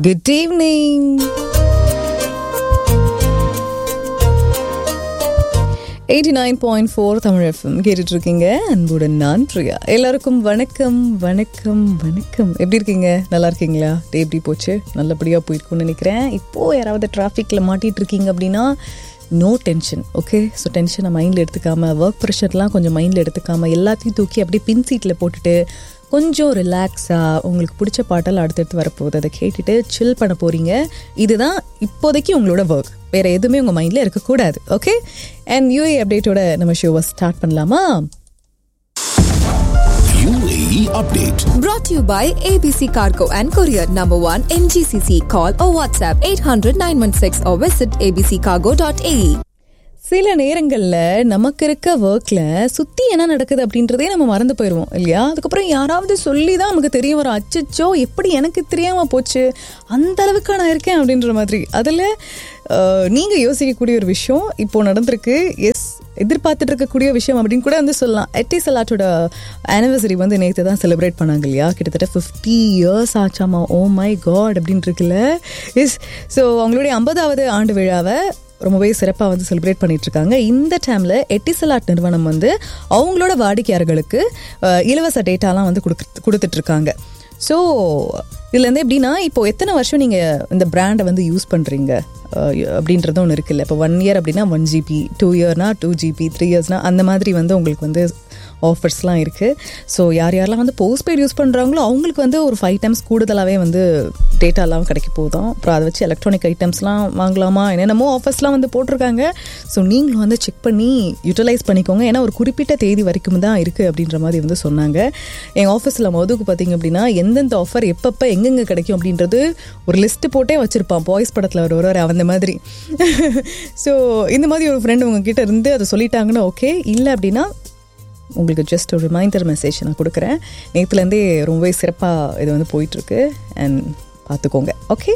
Good evening eighty nine point four Tamil FM கேட்டுட்டு இருக்கீங்க அன்புடன் நான் பிரியா எல்லாருக்கும் வணக்கம் வணக்கம் வணக்கம் எப்படி இருக்கீங்க நல்லா இருக்கீங்களா டே எப்படி போச்சு நல்லபடியாக போயிருக்கும்னு நினைக்கிறேன் இப்போது யாராவது டிராஃபிக்கில் மாட்டிட்டு இருக்கீங்க அப்படின்னா நோ டென்ஷன் ஓகே ஸோ டென்ஷனை மைண்டில் எடுத்துக்காம ஒர்க் ப்ரெஷர்லாம் கொஞ்சம் மைண்டில் எடுத்துக்காம எல்லாத்தையும் தூக்கி அப்படியே பின் சீட்டில் போட்டுட்டு கொஞ்சம் ரிலாக்ஸாக உங்களுக்கு பிடிச்ச பாட்டெல்லாம் அடுத்தடுத்து வரப்போகுது அதை கேட்டுட்டு சில் பண்ண போகிறீங்க இதுதான் இப்போதைக்கு உங்களோட ஒர்க் வேறு எதுவுமே உங்கள் மைண்டில் இருக்கக்கூடாது ஓகே அண்ட் யூஏ அப்டேட்டோட நம்ம ஷோவை ஸ்டார்ட் பண்ணலாமா UAE update. Brought to you by ABC Cargo and Courier Number 1 MGCC. Call or WhatsApp 800 916 or visit abccargo.ae. சில நேரங்களில் நமக்கு இருக்க ஒர்க்கில் சுற்றி என்ன நடக்குது அப்படின்றதே நம்ம மறந்து போயிடுவோம் இல்லையா அதுக்கப்புறம் யாராவது சொல்லி தான் நமக்கு தெரிய வரும் அச்சச்சோ எப்படி எனக்கு தெரியாமல் போச்சு அந்த அளவுக்கு நான் இருக்கேன் அப்படின்ற மாதிரி அதில் நீங்கள் யோசிக்கக்கூடிய ஒரு விஷயம் இப்போ நடந்திருக்கு எஸ் எதிர்பார்த்துட்டு இருக்கக்கூடிய விஷயம் அப்படின்னு கூட வந்து சொல்லலாம் எட்டி சலாட்டோட ஆனிவர்சரி வந்து நேற்று தான் செலிப்ரேட் பண்ணாங்க இல்லையா கிட்டத்தட்ட ஃபிஃப்டி இயர்ஸ் ஆச்சாமா ஓ மை காட் அப்படின்னு இருக்குல்ல எஸ் ஸோ அவங்களுடைய ஐம்பதாவது ஆண்டு விழாவை ரொம்பவே சிறப்பாக வந்து செலிப்ரேட் பண்ணிட்டு இருக்காங்க இந்த டைமில் எட்டிசலாட் நிறுவனம் வந்து அவங்களோட வாடிக்கையாளர்களுக்கு அஹ், இலவச டேட்டாலாம் வந்து கொடுக்கு கொடுத்துட்டு இருக்காங்க ஸோ இதுலேருந்து எப்படின்னா இப்போ எத்தனை வருஷம் நீங்கள் இந்த பிராண்டை வந்து யூஸ் பண்ணுறீங்க அப்படின்றது ஒன்று இருக்குல்ல இப்போ ஒன் இயர் அப்படின்னா ஒன் ஜிபி டூ இயர்னா டூ ஜிபி த்ரீ இயர்ஸ்னா அந்த மாதிரி வந்து உங்களுக்கு வந்து ஆஃபர்ஸ்லாம் இருக்குது ஸோ யார் யாரெல்லாம் வந்து போஸ்ட்பெய்ட் யூஸ் பண்ணுறாங்களோ அவங்களுக்கு வந்து ஒரு ஃபைவ் டைம்ஸ் கூடுதலாகவே வந்து டேட்டாலாம் கிடைக்க போதும் அப்புறம் அதை வச்சு எலக்ட்ரானிக் ஐட்டம்ஸ்லாம் வாங்கலாமா என்னென்னமோ ஆஃபர்ஸ்லாம் வந்து போட்டிருக்காங்க ஸோ நீங்களும் வந்து செக் பண்ணி யூட்டிலைஸ் பண்ணிக்கோங்க ஏன்னா ஒரு குறிப்பிட்ட தேதி வரைக்கும் தான் இருக்குது அப்படின்ற மாதிரி வந்து சொன்னாங்க எங்கள் ஆஃபீஸில் மதுக்கு பார்த்தீங்க அப்படின்னா எந்தெந்த ஆஃபர் எப்பப்போ எங்கெங்கே கிடைக்கும் அப்படின்றது ஒரு லிஸ்ட்டு போட்டே வச்சுருப்பான் பாய்ஸ் படத்தில் ஒரு ஒரு அந்த மாதிரி ஸோ இந்த மாதிரி ஒரு ஃப்ரெண்டு உங்ககிட்ட இருந்து அதை சொல்லிட்டாங்கன்னா ஓகே இல்லை அப்படின்னா உங்களுக்கு ஜஸ்ட் ஒரு ரிமைண்டர் மெசேஜ் நான் கொடுக்குறேன் நேற்றுலேருந்தே ரொம்பவே சிறப்பாக இது வந்து போயிட்டுருக்கு அண்ட் பார்த்துக்கோங்க okay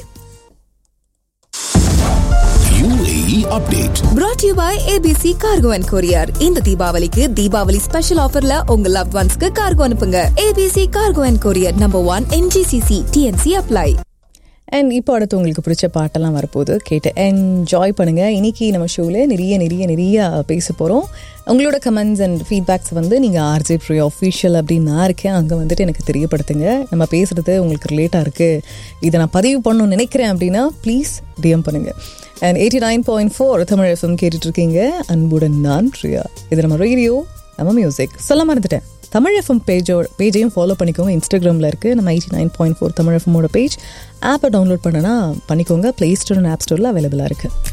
UAE update. Brought to you by ABC Cargo and Courier. இந்த தீபாவளிக்கு தீபாவளி ஸ்பெஷல் ஆஃபர்ல உங்க லவ் ஒன்ஸ்க்கு கார்கோ அனுப்புங்க ABC Cargo and Courier Number 1 MGCC TNC apply. And இப்போ அடுத்து உங்களுக்கு பிடிச்ச பாட்டெல்லாம் வரப்போகுது கேட்டு என்ஜாய் பண்ணுங்கள் இன்னைக்கு நம்ம ஷோவில் நிறைய நிறைய நிறைய பேச போகிறோம் உங்களோட கமெண்ட்ஸ் அண்ட் ஃபீட்பேக்ஸ் வந்து நீங்கள் ஆர்ஜே ப்ரியோ அஃபீஷியல் அப்படின்னு நான் இருக்கேன் அங்கே வந்துட்டு எனக்கு தெரியப்படுத்துங்க நம்ம பேசுகிறது உங்களுக்கு ரிலேட்டாக இருக்குது இதை நான் பதிவு பண்ணணும்னு நினைக்கிறேன் அப்படின்னா ப்ளீஸ் டிஎம் பண்ணுங்கள் and eighty nine point four Tamil FM கேட்டுட்ருக்கீங்க அன்புடன் நான் பிரியா இது நம்ம ரேடியோ நம்ம மியூசிக் சொல்ல மறந்துட்டேன் தமிழ் எஃப்எம் பேஜோட பேஜையும் ஃபாலோ பண்ணிக்கோங்க இன்ஸ்டாகிராமில் இருக்குது நம்ம eighty nine point four Tamil எஃப்எம்மோட பேஜ் ஆப்பை டவுன்லோட் பண்ணனா பண்ணிக்கோங்க ப்ளே ஸ்டோர் அண்ட் ஆப் ஸ்டோரில் அவைலபிளாக இருக்குது